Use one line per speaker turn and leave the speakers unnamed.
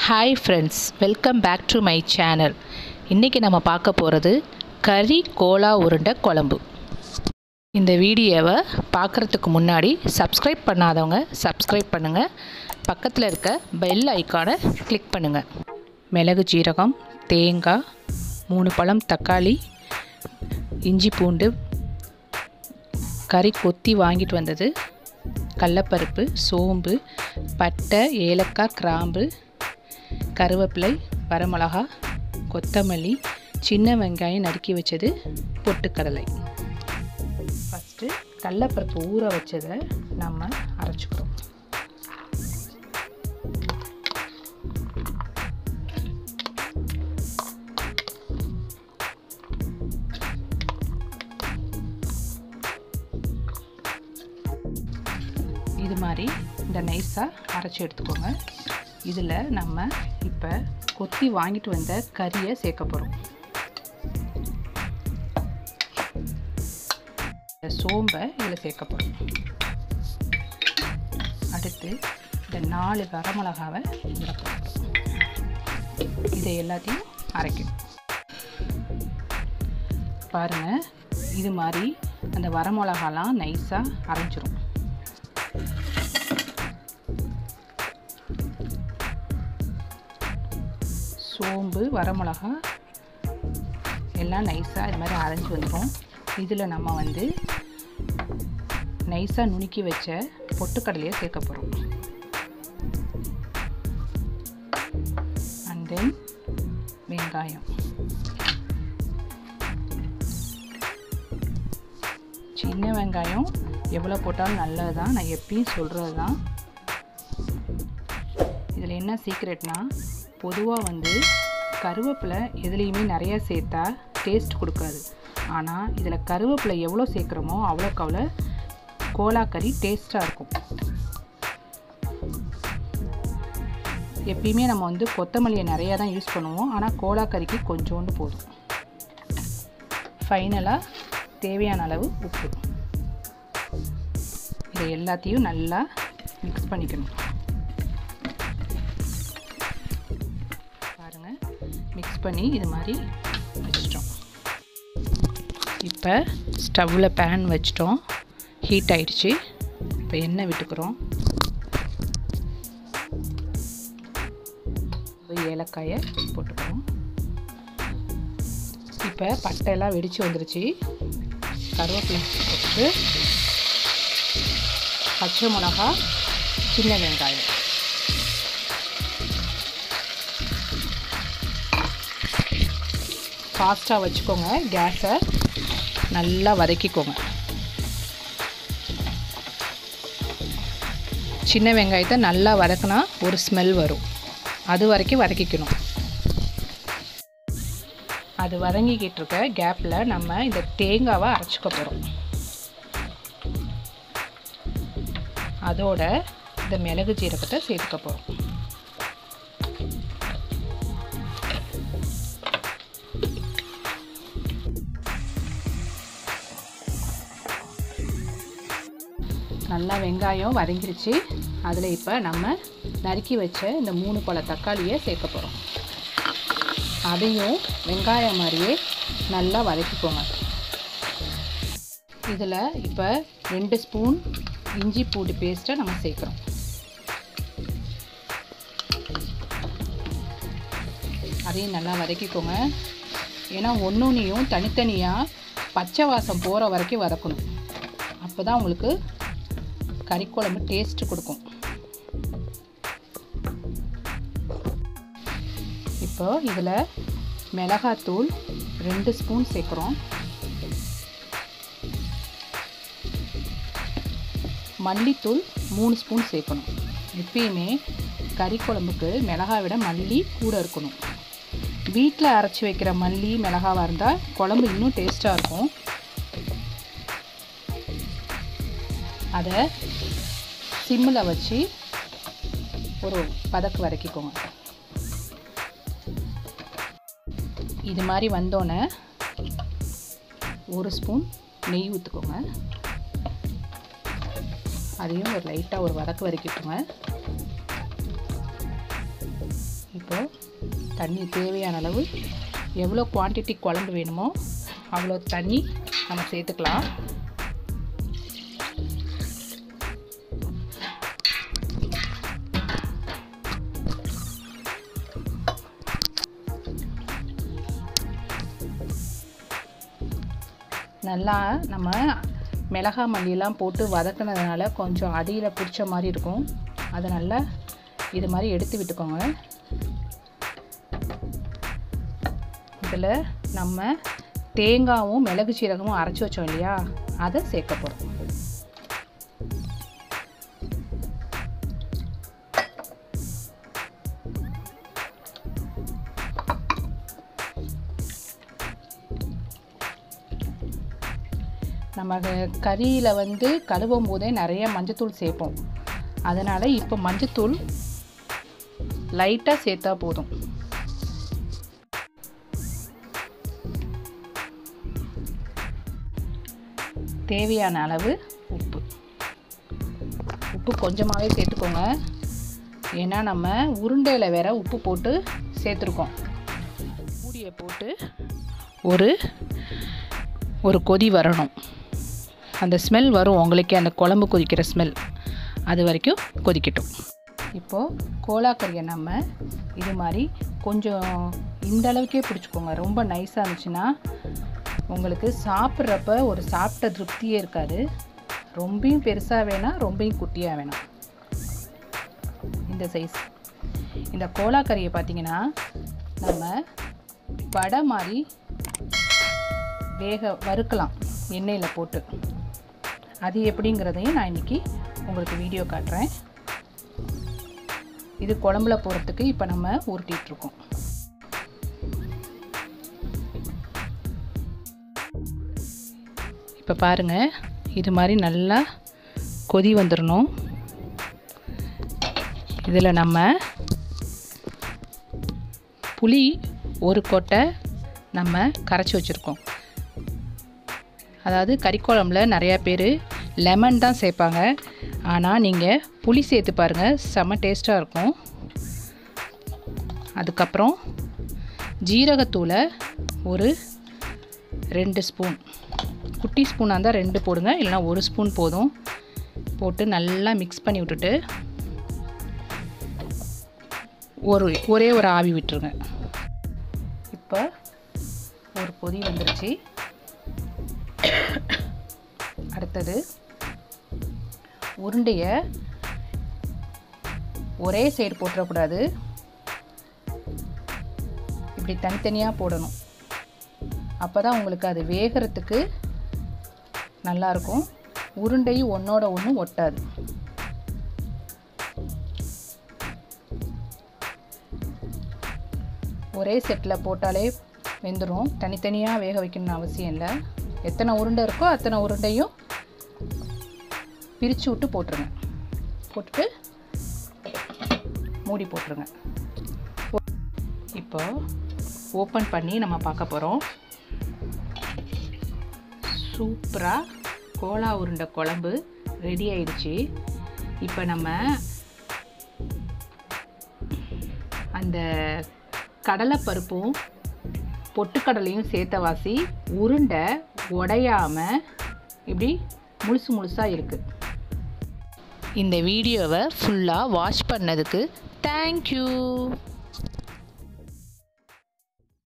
hi friends welcome back to my channel இன்றைக்கி நம்ம பார்க்க போகிறது கறி கோலா உருண்டை குழம்பு இந்த வீடியோவை பார்க்குறதுக்கு முன்னாடி சப்ஸ்கிரைப் பண்ணாதவங்க சப்ஸ்கிரைப் பண்ணுங்கள் பக்கத்தில் இருக்க பெல் ஐக்கானை கிளிக் பண்ணுங்கள் மிளகு ஜீரகம் தேங்காய் மூணு பழம் தக்காளி இஞ்சி பூண்டு கறி கொத்தி வாங்கிட்டு வந்தது கடலப்பருப்பு சோம்பு பட்டை ஏலக்காய் கிராம்பு கருவேப்பிலை வரமிளகா கொத்தமல்லி சின்ன வெங்காயம் நறுக்கி வச்சது பொட்டுக்கடலை ஃபஸ்ட்டு கடலப்பருப்பு ஊற வச்சதை நம்ம அரைச்சிக்கிறோம் இது மாதிரி இந்த நைஸாக அரைச்சி எடுத்துக்கோங்க இதில் நம்ம இப்போ கொத்தி வாங்கிட்டு வந்த கறியை சேர்க்க போகிறோம் இந்த சோம்பை இதில் சேர்க்க போகிறோம் அடுத்து இந்த நாலு வரமிளகாவை இதில் போடுறோம் இதை எல்லாத்தையும் அரைக்கணும் பாருங்கள் இது மாதிரி அந்த வரமிளகாலாம் நைஸாக அரைஞ்சிரும் சோம்பு வரமிளகா எல்லாம் நைஸாக இது மாதிரி அரைஞ்சி வந்துடும் இதில் நம்ம வந்து நைஸாக நுணுக்கி வச்ச பொட்டுக்கடலையை சேர்க்க போகிறோம் அண்ட் தென் வெங்காயம் சின்ன வெங்காயம் எவ்வளோ போட்டாலும் நல்லது தான் நான் எப்பயும் சொல்கிறது தான் இதில் என்ன சீக்ரெட்னா பொதுவாக வந்து கருவேப்பிலை எதுலேயுமே நிறையா சேர்த்தா டேஸ்ட் கொடுக்காது ஆனால் இதில் கருவேப்பிலை எவ்வளோ சேர்க்குறோமோ அவ்வளோக்கு அவ்வளோ கோலாக்கறி டேஸ்ட்டாக இருக்கும் எப்பயுமே நம்ம வந்து கொத்தமல்லியை நிறையா தான் யூஸ் பண்ணுவோம் ஆனால் கோலாக்கறிக்கு கொஞ்சோண்டு போதும் ஃபைனலாக தேவையான அளவு உப்பு இதை எல்லாத்தையும் நல்லா மிக்ஸ் பண்ணிக்கணும் பாருங்கள் மிக்ஸ் பண்ணி இது மாதிரி வச்சிட்டோம் இப்போ ஸ்டவ்வில் பேன் வச்சிட்டோம் ஹீட் ஆயிடுச்சு இப்போ எண்ணெய் விட்டுக்கிறோம் ஏலக்காயை போட்டுக்கிறோம் இப்போ பட்டையெல்லாம் வெடித்து வந்துருச்சு கருவேப்பிலை போட்டு பச்சை மிளகா சின்ன வெங்காயம் ஃபாஸ்ட்டாக வச்சுக்கோங்க கேஸை நல்லா வதக்கிக்கோங்க சின்ன வெங்காயத்தை நல்லா வதக்கினா ஒரு ஸ்மெல் வரும் அது வரைக்கும் வதக்கிக்கணும் அது வதங்கிக்கிட்டு இருக்க கேப்பில் நம்ம இந்த தேங்காவை அரைச்சிக்க போகிறோம் அதோட இந்த மிளகு ஜீரகத்தை சேர்த்துக்க போகிறோம் நல்லா வெங்காயம் வதங்கிருச்சு அதில் இப்போ நம்ம நறுக்கி வச்ச இந்த மூணு பழ தக்காளியை சேர்க்க போகிறோம் அதையும் வெங்காயம் மாதிரியே நல்லா வதக்கிக்கோங்க இதில் இப்போ ரெண்டு ஸ்பூன் இஞ்சி பூண்டு பேஸ்ட்டை நம்ம சேர்க்குறோம் அதையும் நல்லா வதக்கிக்கோங்க ஏன்னா ஒன்றொன்றையும் தனித்தனியாக பச்சை வாசம் போகிற வரைக்கும் வதக்கணும் அப்போ தான் உங்களுக்கு கறிக்குழம்பு டேஸ்ட் கொடுக்கும் இப்போ இதில் மிளகாத்தூள் ரெண்டு ஸ்பூன் சேர்க்குறோம் மல்லித்தூள் மூணு ஸ்பூன் சேர்க்கணும் எப்பயுமே கறி குழம்புக்கு மிளகாய் விட மல்லி கூட இருக்கணும் வீட்டில் அரைச்சி வைக்கிற மல்லி மிளகாவாக இருந்தால் குழம்பு இன்னும் டேஸ்ட்டாக இருக்கும் அதை சிம்மில் வச்சு ஒரு பதக்கு வதக்கிக்கோங்க இது மாதிரி வந்தோடனே ஒரு ஸ்பூன் நெய் ஊற்றுக்கோங்க அதையும் ஒரு லைட்டாக ஒரு வதக்கு வதக்கிக்கோங்க இப்போது தண்ணி தேவையான அளவு எவ்வளோ குவான்டிட்டி குழம்பு வேணுமோ அவ்வளோ தண்ணி நம்ம சேர்த்துக்கலாம் நல்லா நம்ம மிளகா மல்லியெல்லாம் போட்டு வதக்குனதுனால கொஞ்சம் அடியில் பிடிச்ச மாதிரி இருக்கும் அதை நல்லா இது மாதிரி எடுத்து விட்டுக்கோங்க இதில் நம்ம தேங்காவும் மிளகு சீரகமும் அரைச்சி வச்சோம் இல்லையா அதை சேர்க்க போகிறோம் நம்ம கறியில் வந்து கழுவும் போதே நிறைய மஞ்சத்தூள் சேர்ப்போம் அதனால் இப்போ மஞ்சத்தூள் லைட்டாக சேர்த்தா போதும் தேவையான அளவு உப்பு உப்பு கொஞ்சமாகவே சேர்த்துக்கோங்க ஏன்னா நம்ம உருண்டையில் வேற உப்பு போட்டு சேர்த்துருக்கோம் மூடியை போட்டு ஒரு ஒரு கொதி வரணும் அந்த ஸ்மெல் வரும் உங்களுக்கே அந்த குழம்பு கொதிக்கிற ஸ்மெல் அது வரைக்கும் கொதிக்கட்டும் இப்போது கோலாக்கறியை நம்ம இது மாதிரி கொஞ்சம் இந்த அளவுக்கே பிடிச்சிக்கோங்க ரொம்ப நைஸாக இருந்துச்சுன்னா உங்களுக்கு சாப்பிட்றப்ப ஒரு சாப்பிட்ட திருப்தியே இருக்காது ரொம்பவும் பெருசாக வேணாம் ரொம்பவும் குட்டியாக வேணாம் இந்த சைஸ் இந்த கோலாக்கறியை பார்த்திங்கன்னா நம்ம வடை மாதிரி வேக வறுக்கலாம் எண்ணெயில் போட்டு அது எப்படிங்கிறதையும் நான் இன்றைக்கி உங்களுக்கு வீடியோ காட்டுறேன் இது குழம்புல போகிறதுக்கு இப்போ நம்ம உருட்டிகிட்ருக்கோம் இப்போ பாருங்கள் இது மாதிரி நல்லா கொதி வந்துடணும் இதில் நம்ம புளி ஒரு கொட்டை நம்ம கரைச்சி வச்சுருக்கோம் அதாவது கறிக்குழம்புல நிறையா பேர் லெமன் தான் சேர்ப்பாங்க ஆனால் நீங்கள் புளி சேர்த்து பாருங்கள் செம்ம டேஸ்ட்டாக இருக்கும் அதுக்கப்புறம் ஜீரகத்தூளை ஒரு ரெண்டு ஸ்பூன் குட்டி ஸ்பூனாக இருந்தால் ரெண்டு போடுங்க இல்லைனா ஒரு ஸ்பூன் போதும் போட்டு நல்லா மிக்ஸ் பண்ணி விட்டுட்டு ஒரு ஒரே ஒரு ஆவி விட்டுருங்க இப்போ ஒரு பொதி வந்துருச்சு அடுத்தது உருண்டையை ஒரே சைடு போட்டுறக்கூடாது இப்படி தனித்தனியாக போடணும் அப்போ தான் உங்களுக்கு அது வேகிறதுக்கு நல்லாயிருக்கும் உருண்டையும் ஒன்றோட ஒன்று ஒட்டாது ஒரே செட்டில் போட்டாலே வெந்துடும் தனித்தனியாக வேக வைக்கணும்னு அவசியம் இல்லை எத்தனை உருண்டை இருக்கோ அத்தனை உருண்டையும் பிரித்து விட்டு போட்டுருங்க போட்டுட்டு மூடி போட்டுருங்க இப்போ ஓப்பன் பண்ணி நம்ம பார்க்க போகிறோம் சூப்பராக கோலா உருண்டை குழம்பு ரெடி ஆயிடுச்சு இப்போ நம்ம அந்த கடலைப்பருப்பும் பொட்டுக்கடலையும் சேர்த்த வாசி உருண்டை உடையாமல் இப்படி முழுசு முழுசாக இருக்குது இந்த வீடியோவை ஃபுல்லாக வாட்ச் பண்ணதுக்கு தேங்க்யூ